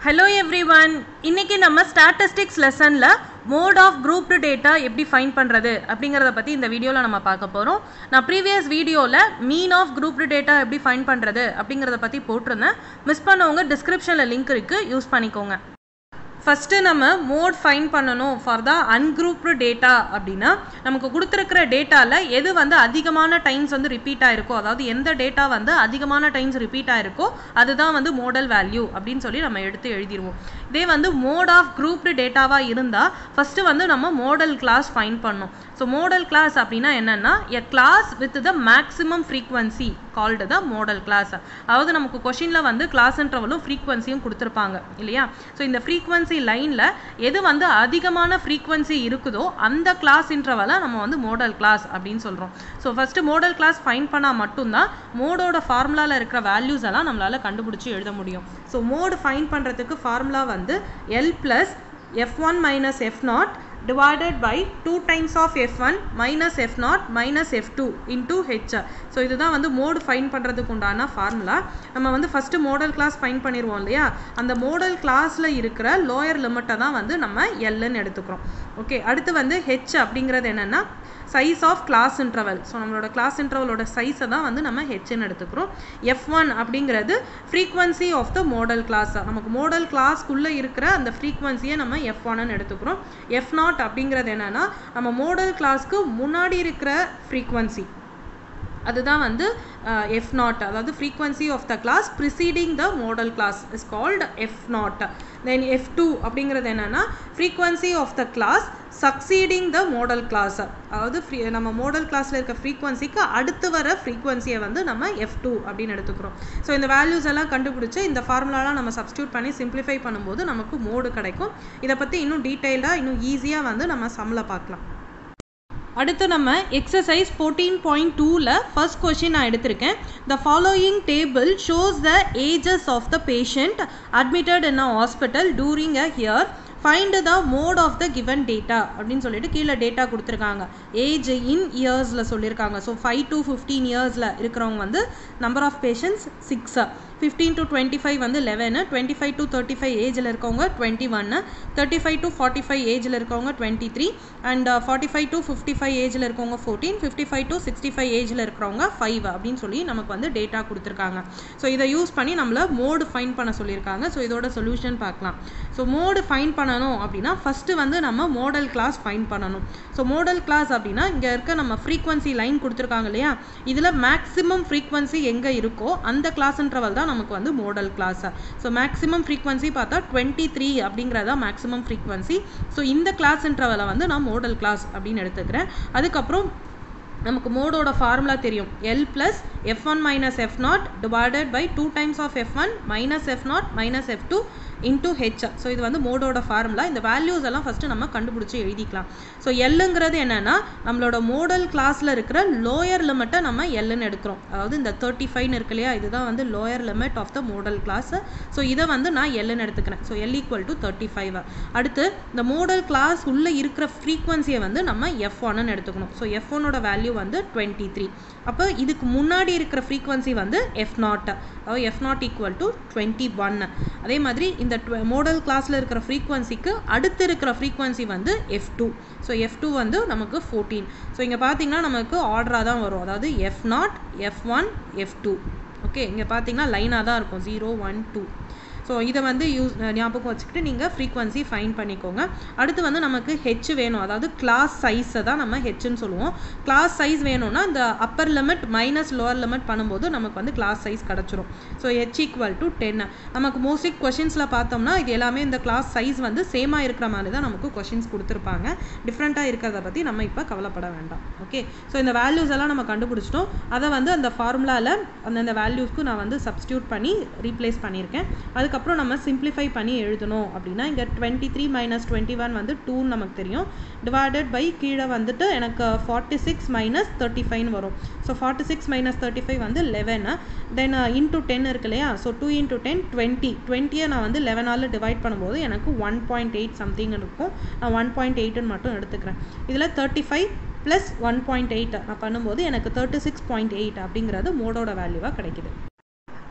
hello everyone இன்னைக்கு நம்ம statistics லெசனில் மோட் ஆஃப் குரூப்டு டேட்டா எப்படி ஃபைன் பண்ணுறது அப்படிங்கிறத பற்றி இந்த வீடியோவில் நம்ம பார்க்க போகிறோம் நான் ப்ரீவியஸ் வீடியோவில் மீன் ஆஃப் குரூப்டு டேட்டா எப்படி ஃபைன் பண்ணுறது அப்படிங்கிறத பற்றி போட்டிருந்தேன் மிஸ் பண்ணவங்க டிஸ்கிரிப்ஷனில் லிங்க் இருக்குது யூஸ் பண்ணிக்கோங்க ஃபஸ்ட்டு நம்ம மோட் ஃபைன் பண்ணணும் ஃபார் த அன்குரூப்டு டேட்டா அப்படின்னா நமக்கு கொடுத்துருக்கிற டேட்டாவில் எது வந்து அதிகமான டைம்ஸ் வந்து ரிப்பீட் ஆயிருக்கோ அதாவது எந்த டேட்டா வந்து அதிகமான டைம்ஸ் ரிப்பீட் ஆயிருக்கோ அதுதான் வந்து மோடல் வேல்யூ அப்படின்னு சொல்லி நம்ம எடுத்து எழுதிடுவோம் இதே வந்து மோட் ஆஃப் குரூப்டு டேட்டாவாக இருந்தால் ஃபஸ்ட்டு வந்து நம்ம மோடல் கிளாஸ் ஃபைன் பண்ணோம் ஸோ மோடல் கிளாஸ் அப்படின்னா என்னென்னா a class with the maximum frequency called the modal class அதாவது நமக்கு கொஷினில் வந்து கிளாஸ் இன்டர்வலும் ஃப்ரீக்வன்சியும் கொடுத்துருப்பாங்க இல்லையா ஸோ இந்த ஃப்ரீக்வன்சி லைனில் எது வந்து அதிகமான ஃப்ரீக்வன்சி இருக்குதோ அந்த கிளாஸ் இன்டர்வலை நம்ம வந்து மோடல் கிளாஸ் அப்படின்னு சொல்கிறோம் so first modal class find பண்ணால் மட்டும்தான் மோடோட ஃபார்முலாவில் இருக்கிற வேல்யூஸ் எல்லாம் நம்மளால் கண்டுபிடிச்சி எழுத முடியும் ஸோ மோடு ஃபைன் பண்ணுறதுக்கு ஃபார்முலா வந்து L plus F one minus F nought divided by 2 times of f1 minus f0 minus f2 into h so இதுதான் வந்து மோடு ஃபைன் பண்ணுறதுக்கு உண்டான ஃபார்முலா நம்ம வந்து ஃபஸ்ட்டு மோடல் கிளாஸ் ஃபைன் பண்ணிடுவோம் இல்லையா அந்த மோடல் கிளாஸில் இருக்கிற லோயர் லிமிட்டை தான் வந்து நம்ம எல்லுன்னு எடுத்துக்கிறோம் ஓகே அடுத்து வந்து ஹெச் அப்படிங்கிறது என்னென்னா size of class interval so நம்மளோட கிளாஸ் இன்டர்வலோட சைஸை தான் வந்து நம்ம ஹெச்ன்னு எடுத்துக்கிறோம் எஃப் ஒன் அப்படிங்கிறது frequency of the modal class நமக்கு மோடல் கிளாஸ்க்குள்ளே இருக்கிற அந்த ஃப்ரீக்வன்சியை நம்ம எஃப் ஒன்னு எடுத்துக்கிறோம் எஃப் நாட் அப்படிங்கிறது என்னென்னா நம்ம மோடல் கிளாஸ்க்கு முன்னாடி இருக்கிற ஃப்ரீக்வன்சி அதுதான் வந்து எஃப் நாட் அதாவது frequency of the class preceding the modal class is called F nought then F two அப்படிங்கிறது என்னென்னா frequency of the class succeeding the modal class அதாவது ஃப்ரீ நம்ம மோடல் கிளாஸில் இருக்க ஃப்ரீக்வன்சிக்கு அடுத்து வர ஃப்ரீக்வன்சியை வந்து நம்ம எஃப் டூ அப்படின்னு எடுத்துக்கிறோம் ஸோ இந்த வேல்யூஸ் எல்லாம் கண்டுபிடிச்சி இந்த ஃபார்முலாலாம் நம்ம சப்ஸ்டியூட் பண்ணி சிம்பிளிஃபை பண்ணும்போது நமக்கு மோடு கிடைக்கும் இதை பற்றி இன்னும் டீட்டெயில்டாக இன்னும் ஈஸியாக வந்து நம்ம சம்மில் பார்க்கலாம் அடுத்து நம்ம எக்ஸசைஸ் ஃபோர்டீன் பாயிண்ட் டூவில் ஃபர்ஸ்ட் கொஷின் நான் எடுத்திருக்கேன் the following table shows the ages of the patient admitted in a hospital during a year find the mode of the given data அப்படின்னு சொல்லிட்டு கீழே டேட்டா கொடுத்துருக்காங்க ஏஜ் இன் இயர்ஸில் சொல்லியிருக்காங்க ஸோ ஃபைவ் டு ஃபிஃப்டீன் இயர்ஸில் இருக்கிறவங்க வந்து number of patients six fifteen to twenty five வந்து eleven twenty five to thirty five ஏஜில் இருக்கவங்க டுவெண்ட்டி ஒன்று thirty five to forty five ஏஜில் இருக்கவங்க twenty three and forty five to fifty five ஏஜில் இருக்கவங்க fourteen fifty five to sixty five ஏஜில் இருக்கிறவங்க ஃபைவ் அப்படின்னு சொல்லி நமக்கு வந்து டேட்டா கொடுத்துருக்காங்க ஸோ இதை யூஸ் பண்ணி நம்மளை மோடு ஃபைன் பண்ண சொல்லியிருக்காங்க ஸோ இதோட சொல்யூஷன் பார்க்கலாம் ஸோ மோடு ஃபைன் பண்ணணும் அப்படின்னா ஃபஸ்ட்டு வந்து நம்ம மோடல் கிளாஸ் ஃபைன் பண்ணணும் ஸோ மோடல் கிளாஸ் அப்படின்னா இங்கே இருக்க நம்ம ஃப்ரீக்வன்சி லைன் கொடுத்துருக்காங்க இல்லையா இதில் மேக்ஸிமம் ஃப்ரீக்வன்சி எங்கே இருக்கோ அந்த கிளாஸ் இன்டர்வல் தான் நமக்கு வந்து modal class so maximum frequency பார்த்தா டுவெண்ட்டி த்ரீ அப்படிங்கிறதா மேக்ஸிமம் ஃப்ரீக்வன்சி ஸோ இந்த கிளாஸ் இன்டர்வலை வந்து நான் மோடல் கிளாஸ் அப்படின்னு எடுத்துக்கிறேன் அதுக்கப்புறம் நமக்கு மோடோட ஃபார்முலா தெரியும் L plus F one minus F nought divided by two times of F one minus F nought minus F two into H so இது வந்து மோடோட ஃபார்முலா இந்த வேல்யூஸ் எல்லாம் ஃபஸ்ட்டு நம்ம கண்டுபிடிச்சி எழுதிக்கலாம் ஸோ எல்லுங்கிறது என்னென்னா நம்மளோட மோடல் கிளாஸில் இருக்கிற லோயர் லிமிட்டை நம்ம எல்லுன்னு எடுக்கிறோம் அதாவது இந்த தேர்ட்டி ஃபைவ்னு இருக்கு இல்லையா இதுதான் வந்து lower limit of the modal class so இதை வந்து நான் எல்லுன்னு எடுத்துக்கிறேன் so L equal to thirty five அடுத்து இந்த மோடல் கிளாஸ் உள்ளே இருக்கிற ஃப்ரீக்வன்சியை வந்து நம்ம எஃப் ஒன்னு எடுத்துக்கணும் ஸோ எஃப் ஒன்னோட வேல்யூ வந்து டுவெண்ட்டி த்ரீ அப்போ இதுக்கு முன்னாடி இருக்கிற ஃப்ரீக்வன்சி வந்து எஃப் நாட் அதாவது F nought equal to twenty one அதே மாதிரி இந்த மோடல் கிளாஸில் இருக்கிற ஃப்ரீக்வன்சிக்கு அடுத்து இருக்கிற ஃப்ரீக்வன்சி வந்து F two so F two வந்து நமக்கு ஃபோர்டீன் ஸோ இங்கே பார்த்தீங்கன்னா நமக்கு ஆர்டராக தான் வரும் அதாவது F nought F one F two okay இங்கே பார்த்தீங்கன்னா லைனாக தான் இருக்கும் ஜீரோ ஒன் டூ ஸோ இதை வந்து யூஸ் ஞாபகம் வச்சுக்கிட்டு நீங்கள் ஃப்ரீக்வன்சி ஃபைன் பண்ணிக்கோங்க அடுத்து வந்து நமக்கு ஹெச் வேணும் அதாவது கிளாஸ் சைஸை தான் நம்ம ஹெச்னு சொல்லுவோம் கிளாஸ் சைஸ் வேணும்னா இந்த upper limit minus lower limit பண்ணும்போது நமக்கு வந்து கிளாஸ் சைஸ் கிடச்சிரும் so H equal to ten நமக்கு மோஸ்ட்லி கொஷின்ஸில் பார்த்தோம்னா இது எல்லாமே இந்த கிளாஸ் சைஸ் வந்து சேமாக இருக்கிற மாதிரி தான் நமக்கு கொஷின்ஸ் கொடுத்துருப்பாங்க டிஃப்ரெண்ட்டாக இருக்கிறத பற்றி நம்ம இப்போ கவலைப்பட வேண்டாம் ஓகே ஸோ இந்த வேல்யூஸ் எல்லாம் நம்ம கண்டுபிடிச்சிட்டோம் அதை வந்து அந்த ஃபார்முலாவில் அந்தந்த வேல்யூஸ்க்கு நான் வந்து சப்ஸ்டியூட் பண்ணி ரீப்ளேஸ் பண்ணியிருக்கேன் அதுக்கு அதுக்கப்புறம் நம்ம சிம்பிளிஃபை பண்ணி எழுதணும் அப்படின்னா இங்கே twenty three minus twenty one வந்து டூன்னு நமக்கு தெரியும் டிவைடட் பை கீழே வந்துட்டு எனக்கு ஃபார்ட்டி சிக்ஸ் மைனஸ் தேர்ட்டி ஃபைவ்னு வரும் so forty six minus thirty five வந்து லெவனு தென் இன்டூ டென் இருக்கு இல்லையா so two into ten twenty டுவெண்ட்டியை நான் வந்து லெவனால் டிவைட் பண்ணும்போது எனக்கு ஒன் பாயிண்ட் எயிட் சம்திங் இருக்கும் நான் ஒன் பாயிண்ட் எயிட்டுன்னு மட்டும் எடுத்துக்கிறேன் இதில் thirty five plus one point eight நான் பண்ணும்போது எனக்கு தேர்ட்டி சிக்ஸ் பாயிண்ட் எயிட் அப்படிங்கிறது மோடோட வேல்யூவாக கிடைக்குது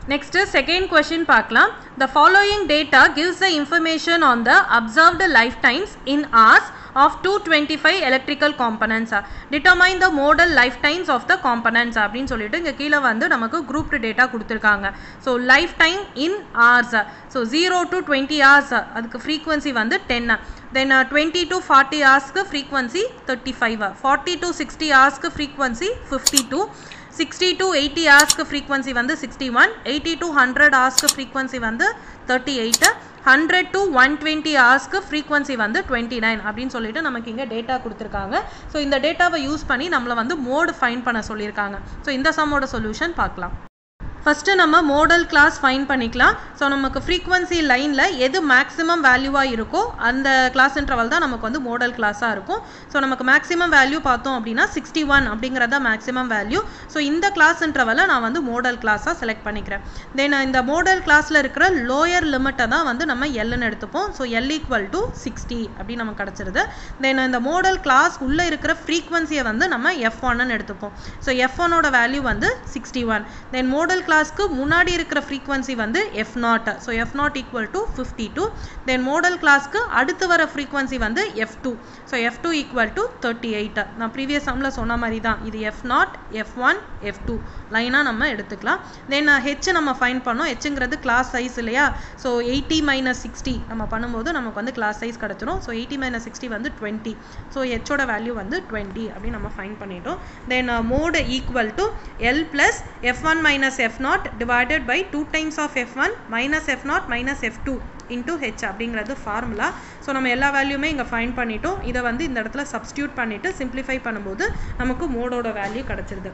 Next second question பார்க்கலாம் the following data gives the information on the observed lifetimes in hours of 225 electrical components determine the modal lifetimes of the components அப்படின்னு சொல்லிட்டு இங்கே கீழே வந்து நமக்கு குரூப் டேட்டா கொடுத்துருக்காங்க so life time in hours so zero to twenty hours அதுக்கு frequency வந்து டென்னு தென் டுவெண்ட்டி டு ஃபார்ட்டி ஹவர்ஸ்க்கு frequency thirty five forty to sixty ஹவர்ஸ்க்கு frequency fifty two sixty to eighty ஹவர்ஸ்க்கு ஃப்ரீக்வன்சி வந்து sixty one eighty to hundred ஹவர்ஸ்க்கு frequency வந்து thirty eight hundred to one twenty ஹவர்ஸ்க்கு ஃப்ரீக்வன்சி வந்து டுவெண்ட்டி நைன் அப்படின்னு சொல்லிட்டு நமக்கு இங்கே டேட்டா கொடுத்துருக்காங்க ஸோ இந்த டேட்டாவை யூஸ் பண்ணி நம்மளை வந்து மோடு ஃபைன் பண்ண சொல்லியிருக்காங்க ஸோ இந்த சம்மோட சொல்யூஷன் பார்க்கலாம் ஃபஸ்ட்டு நம்ம மோடல் கிளாஸ் ஃபைன் பண்ணிக்கலாம் ஸோ நமக்கு ஃப்ரீக்வன்சி லைனில் எது மேக்ஸிமம் வேல்யூவாக இருக்கோ அந்த கிளாஸ் இன்டர்வல் தான் நமக்கு வந்து மோடல் கிளாஸாக இருக்கும் ஸோ நமக்கு மேக்ஸிமம் வேல்யூ பார்த்தோம் அப்படின்னா சிக்ஸ்டி ஒன் அப்படிங்கிறத மேக்ஸிமம் வேல்யூ ஸோ இந்த கிளாஸ் இன்டர்வலை நான் வந்து மோடல் கிளாஸாக செலக்ட் பண்ணிக்கிறேன் தென் இந்த மோடல் கிளாஸில் இருக்கிற லோயர் லிமிட்டை தான் வந்து நம்ம எல்லுன்னு எடுத்துப்போம் so L equal to sixty அப்படின்னு நமக்கு கிடச்சிருது தென் இந்த மோடல் கிளாஸ் உள்ளே இருக்கிற ஃப்ரீக்வன்சியை வந்து நம்ம எஃப் ஒன்னு எடுத்துப்போம் ஸோ எஃப் ஒனோட வேல்யூ வந்து sixty one then modal class கிளாஸ்க்கு முன்னாடி இருக்கிற ஃப்ரீக்வன்சி வந்து F nought so F nought equal to fifty two then modal கிளாஸ்க்கு அடுத்து வர ஃப்ரீக்வன்சி வந்து F two so F two equal to thirty eight நான் ப்ரீவியஸ் சம்மில் சொன்ன மாதிரி தான் இது F nought F one F two லைனாக நம்ம எடுத்துக்கலாம் தென் ஹெச் நம்ம ஃபைன் பண்ணோம் ஹெச்ங்கிறது கிளாஸ் சைஸ் இல்லையா ஸோ எயிட்டி மைனஸ் சிக்ஸ்டி நம்ம பண்ணும்போது நமக்கு வந்து கிளாஸ் சைஸ் கிடச்சிரும் ஸோ எயிட்டி மைனஸ் சிக்ஸ்டி வந்து டுவெண்ட்டி ஸோ ஹெச்சோட வேல்யூ வந்து டுவெண்ட்டி அப்படின்னு நம்ம ஃபைன் பண்ணிட்டோம் then mode equal to L plus F one minus F nought divided by 2 times of f1 minus f0 minus f2 into h அப்படிங்கிறது formula so நம்ம எல்லா வேல்யூமே இங்கே ஃபைன் பண்ணிட்டோம் இதை வந்து இந்த இடத்துல சப்ஸ்டியூட் பண்ணிவிட்டு சிம்பிளிஃபை பண்ணும்போது நமக்கு மோடோட வேல்யூ கிடச்சிருது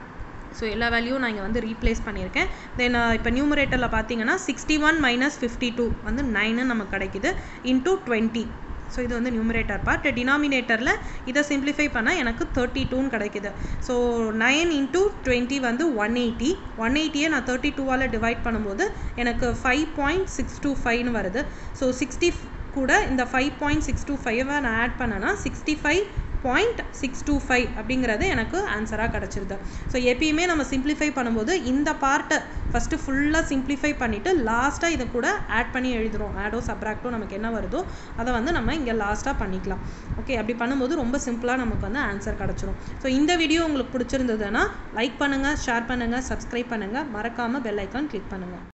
ஸோ எல்லா வேல்யூ நான் இங்கே வந்து ரீப்ளேஸ் பண்ணியிருக்கேன் தென் இப்போ நியூமரேட்டரில் பார்த்தீங்கன்னா sixty one minus fifty two வந்து நைனு நமக்கு கிடைக்குது இன்டூ டுவெண்ட்டி ஸோ இது வந்து நியூமரேட்டர் பார்ட் டினாமினேட்டரில் இதை சிம்பிளிஃபை பண்ணால் எனக்கு தேர்ட்டி டூன்னு கிடைக்குது ஸோ நைன் இன்ட்டு டுவெண்ட்டி வந்து ஒன் எயிட்டி ஒன் எயிட்டியை நான் தேர்ட்டி டூவால் டிவைட் பண்ணும்போது எனக்கு ஃபைவ் பாயிண்ட் சிக்ஸ் டூ ஃபைவ்னு வருது ஸோ சிக்ஸ்டி கூட இந்த ஃபைவ் பாயிண்ட் சிக்ஸ் டூ ஃபைவை நான் ஆட் பண்ணேன்னா sixty five point six two five அப்படிங்கிறது எனக்கு ஆன்சராக கிடச்சிருது ஸோ எப்பயுமே நம்ம சிம்பிளிஃபை பண்ணும்போது இந்த பார்ட்டை ஃபஸ்ட்டு ஃபுல்லாக சிம்பிளிஃபை பண்ணிவிட்டு லாஸ்ட்டாக இதை கூட ஆட் பண்ணி எழுதுகிறோம் ஆடோ சப்ராக்டோ நமக்கு என்ன வருதோ அதை வந்து நம்ம இங்கே லாஸ்ட்டாக பண்ணிக்கலாம் ஓகே அப்படி பண்ணும்போது ரொம்ப சிம்பிளாக நமக்கு வந்து ஆன்சர் கிடச்சிரும் ஸோ இந்த வீடியோ உங்களுக்கு பிடிச்சிருந்ததுன்னா லைக் பண்ணுங்கள் ஷேர் பண்ணுங்கள் சப்ஸ்கிரைப் பண்ணுங்கள் மறக்காமல் பெல் ஐக்கான் கிளிக் பண்ணுங்கள்